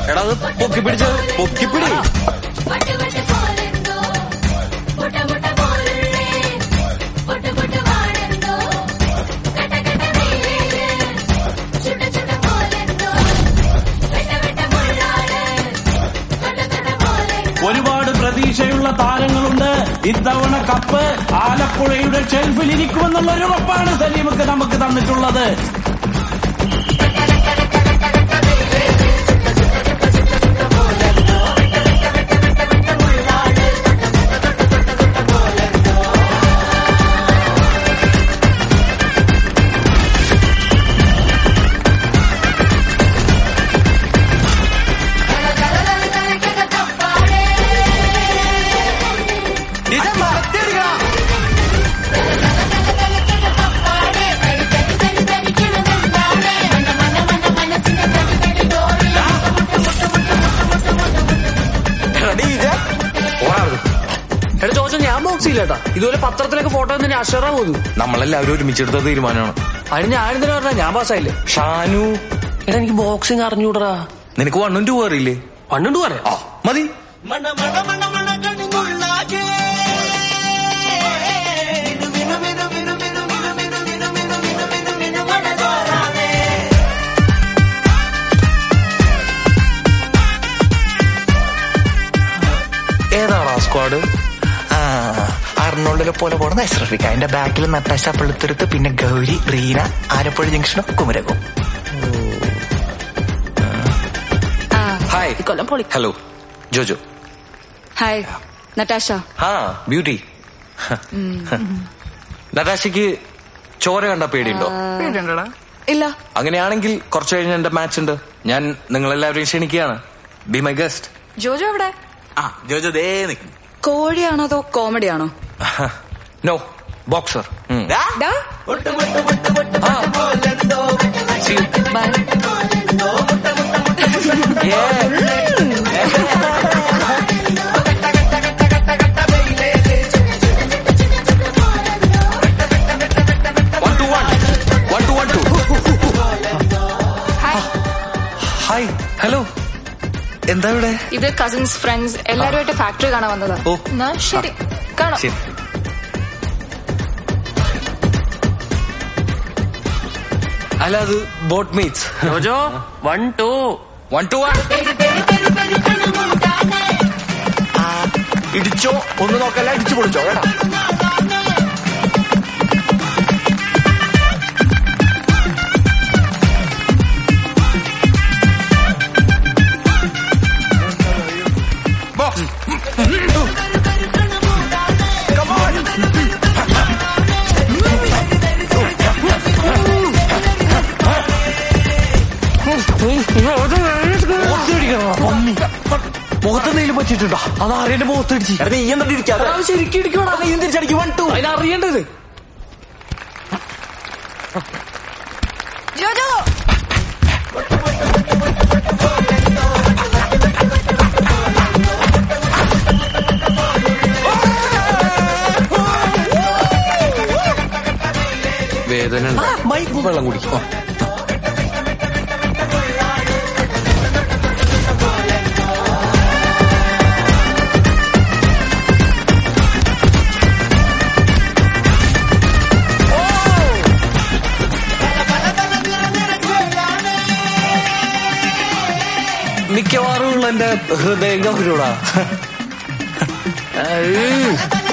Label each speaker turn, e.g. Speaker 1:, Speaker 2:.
Speaker 1: എടാ അത് പൊക്കി പിടിച്ച് പൊക്കി പിടി
Speaker 2: ഒരുപാട് പ്രതീക്ഷയുള്ള താരങ്ങളുണ്ട് ഇത്തവണ കപ്പ് ആലപ്പുഴയുടെ ഷെൽഫിൽ ഇരിക്കുമെന്നുള്ള ഒരു ഉറപ്പാണ് സലീമക്ക് നമുക്ക് തന്നിട്ടുള്ളത്
Speaker 3: എടാ ചോദിച്ചാൽ ഞാൻ ബോക്സ് ചെയ്യില്ലേട്ടാ ഇതുപോലെ പത്രത്തിലൊക്കെ ഫോട്ടോ തന്നെ അഷറ പോന്നു
Speaker 1: നമ്മളെല്ലാവരും ഒരുമിച്ചെടുത്ത തീരുമാനമാണ്
Speaker 3: അതിന് ഞാൻ എന്തിനാ പറഞ്ഞ ഞാൻ പാസ്സായില്ലേ
Speaker 1: ഷാനു
Speaker 3: എടാ എനിക്ക് ബോക്സിംഗ് അറിഞ്ഞൂടറാ
Speaker 1: നിനക്ക് വണ്ണും ടു അറിയില്ലേ
Speaker 3: പണ്ടുണ്ട് പറയാം
Speaker 1: ആ മതി
Speaker 4: ഏതാണ് ആ സ്ക്വാഡ് ആ അർണോൾഡിനെ പോലെ പോണത് അഷ്റഫിക്ക അതിന്റെ ബാക്കിൽ നട്ടാശ പള്ളിത്തുരുത്ത് പിന്നെ ഗൗരി റീന ആലപ്പുഴ ജംഗ്ഷനും കുമരകവും
Speaker 1: ഹായ്
Speaker 5: കൊല്ലം പൊളി
Speaker 1: ഹലോ ജോജോ
Speaker 5: ഹായ് നട്ടാഷ
Speaker 1: ആ ബ്യൂട്ടി നടാശയ്ക്ക് ചോര കണ്ട പേടിയുണ്ടോ
Speaker 5: ഇല്ല
Speaker 1: അങ്ങനെയാണെങ്കിൽ കുറച്ച് കഴിഞ്ഞ് എന്റെ മാച്ച് ഉണ്ട് ഞാൻ നിങ്ങളെല്ലാവരെയും ക്ഷണിക്കുകയാണ് ബി മൈ ഗസ്റ്റ്
Speaker 5: ജോജോ എവിടെ
Speaker 1: ആ ജോജോ ദേ നിൽക്കുന്നു
Speaker 5: കോഴിയാണോ അതോ കോമഡി ആണോ
Speaker 1: നോ ബോക്സർ
Speaker 5: ഡാ, bye.
Speaker 1: One two one one two one two hi hello എന്താ ഇവിടെ
Speaker 6: ഇത് കസിൻസ് ഫ്രണ്ട്സ് എല്ലാരുമായിട്ട് ഫാക്ടറി കാണാൻ വന്നതാ
Speaker 1: ഓ.
Speaker 6: എന്നാ ശരി കാണാം
Speaker 1: ശരി അല്ല അത് boat meets
Speaker 3: Jojo one two
Speaker 1: one two one
Speaker 4: ഇടിച്ചോ ഒന്ന് നോക്കല്ല ഇടിച്ചു പൊളിച്ചോ കേട്ടോ
Speaker 1: മുഖത്തെന്തെങ്കിലും പറ്റിയിട്ടുണ്ടോ അത് ആരെന്റെ മുഖത്തടിച്ച് നീ എന്നിട്ട് ഇരിക്കാതെ
Speaker 3: ശരിക്കും ഇടിക്കണോ
Speaker 1: നീ തിരിച്ചടിക്ക് വൺ ടു
Speaker 3: അതിനറിയേണ്ടത്
Speaker 5: ജോജോ
Speaker 1: വേദന ഉണ്ട്. വെള്ളം കുടിക്കും മിക്കവാറും ഉള്ള എന്റെ ഹൃദയ ഗൗരവടാ